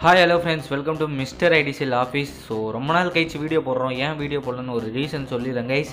hi hello friends welcome to Mister ITCL office so ரொம்ப நாள் கழிச்சு வீடியோ போடுறோம் ஏன் வீடியோ போடலன்னு ஒரு ரீசன் சொல்லிடுறேன் கைஸ்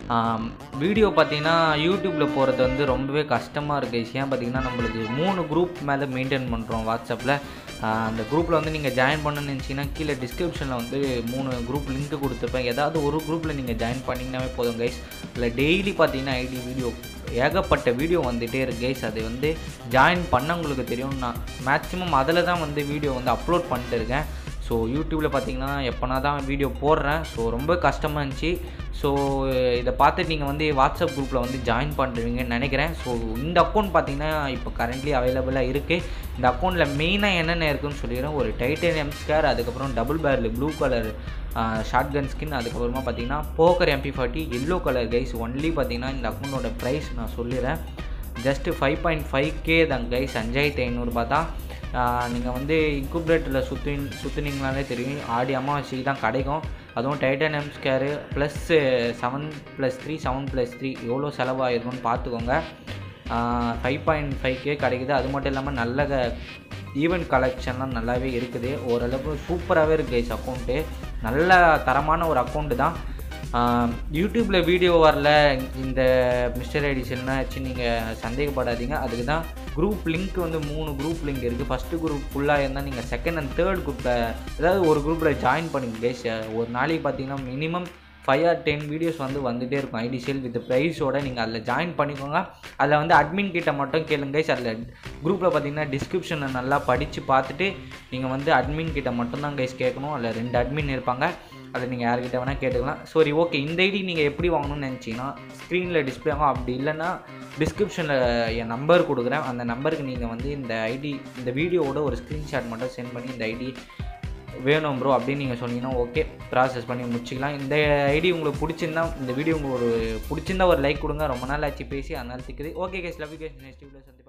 வீடியோ பார்த்தீங்கன்னா யூடியூப்பில் போகிறது வந்து ரொம்பவே கஷ்டமாக இருக்குது கைஸ் ஏன் பார்த்தீங்கன்னா நம்மளுக்கு மூணு குரூப் மேலே மெயின்டைன் பண்ணுறோம் வாட்ஸ்அப்பில் அந்த குரூப்பில் வந்து நீங்கள் ஜாயின் பண்ணணும்னு நினச்சிங்கன்னா கீழே டிஸ்கிரிப்ஷனில் வந்து மூணு குரூப் லிங்க் கொடுத்துருப்பேன் ஏதாவது ஒரு குரூப்பில் நீங்கள் ஜாயின் பண்ணிங்கனாவே போதும் கைஸ் இல்லை டெய்லி பார்த்தீங்கன்னா ஐடி வீடியோ ஏகப்பட்ட வீடியோ வந்துகிட்டே இருக்கு கைஸ் அது வந்து ஜாயின் பண்ணவங்களுக்கு தெரியும் நான் மேக்ஸிமம் அதில் தான் வந்து வீடியோ வந்து அப்லோட் பண்ணிட்டு இருக்கேன் ஸோ யூடியூப்பில் பார்த்தீங்கன்னா எப்போனா தான் வீடியோ போடுறேன் ஸோ ரொம்ப கஷ்டமாக இருந்துச்சு ஸோ இதை பார்த்துட்டு நீங்கள் வந்து வாட்ஸ்அப் குரூப்பில் வந்து ஜாயின் பண்ணுறீங்கன்னு நினைக்கிறேன் ஸோ இந்த அக்கௌண்ட் பார்த்தீங்கன்னா இப்போ கரண்ட்லி அவைலபிளாக இருக்குது இந்த அக்கௌண்ட்டில் மெயினாக என்னென்ன இருக்குன்னு சொல்லிடுறேன் ஒரு டைட்டேனியம் ஸ்கேர் அதுக்கப்புறம் double barrel blue colour shotgun skin அதுக்கப்புறமா பார்த்தீங்கன்னா poker MP forty yellow colour guys only பார்த்தீங்கன்னா இந்த அக்கௌண்ட்டோட ப்ரைஸ் நான் சொல்லிடுறேன் just five point five K தான் கைஸ் அஞ்சாயிரத்தி ஐநூறுரூபா தான் நீங்கள் வந்து இன்குபரேட்டரில் சுற்றி சுற்றுனீங்கனாலே தெரியும் ஆடி அமாவாசைக்கு தான் கிடைக்கும் அதுவும் titanium scar plus seven plus three seven plus three எவ்வளோ செலவாயிருக்கும்னு பார்த்துக்கோங்க ஃபைவ் பாயிண்ட் ஃபைவ் கே கிடைக்குது அது மட்டும் இல்லாமல் நல்ல ஈவெண்ட் கலெக்ஷன்லாம் நல்லாவே இருக்குது ஓரளவுக்கு சூப்பராகவே இருக்குது கைஸ் அக்கௌண்ட்டு நல்ல தரமான ஒரு அக்கௌண்ட்டு தான் யூடியூப்பில் வீடியோ வரல இந்த மிஸ்டர் எடிஷன்னா வச்சு நீங்கள் சந்தேகப்படாதீங்க அதுக்கு தான் குரூப் லிங்க் வந்து மூணு குரூப் லிங்க் இருக்குது ஃபஸ்ட்டு குரூப் ஃபுல்லாக இருந்தால் நீங்கள் செகண்ட் அண்ட் தேர்ட் குரூப்பில் ஏதாவது ஒரு குரூப்பில் ஜாயின் பண்ணிங்க கேஸ் ஒரு நாளைக்கு பார்த்தீங்கன்னா minimum five or ten videos வந்து வந்துகிட்டே இருக்கும் ஐடி சேல் வித் ப்ரைஸோட நீங்கள் அதில் ஜாயின் பண்ணிக்கோங்க அதில் வந்து அட்மின் கிட்ட மட்டும் கேளுங்க கைஸ் அதில் குரூப்பில் பார்த்தீங்கன்னா டிஸ்கிரிப்ஷனை நல்லா படித்து பார்த்துட்டு நீங்கள் வந்து அட்மின் கிட்ட மட்டும்தான் கைஸ் கேட்கணும் அதில் ரெண்டு அட்மின் இருப்பாங்க அதை நீங்கள் யார்கிட்ட வேணால் கேட்டுக்கலாம் சரி ஓகே இந்த ஐடி நீங்கள் எப்படி வாங்கணும்னு நினச்சிங்கன்னா ஸ்க்ரீனில் டிஸ்பிளே ஆகும் அப்படி இல்லைன்னா டிஸ்கிரிப்ஷனில் என் நம்பர் கொடுக்குறேன் அந்த நம்பருக்கு நீங்கள் வந்து இந்த ஐடி இந்த வீடியோவோட ஒரு ஸ்க்ரீன்ஷாட் மட்டும் சென்ட் பண்ணி இந்த ஐடி வேணும் ப்ரோ அப்படின்னு நீங்கள் சொன்னீங்கன்னா ஓகே ப்ராசஸ் பண்ணி முடிச்சிக்கலாம் இந்த ஐடி உங்களுக்கு பிடிச்சிருந்தா இந்த வீடியோ உங்களுக்கு ஒரு பிடிச்சிருந்தா ஒரு லைக் கொடுங்க ரொம்ப நாள் ஆச்சு பேசி அதனால திக்குது okay guys love guys next video சந்திப்பா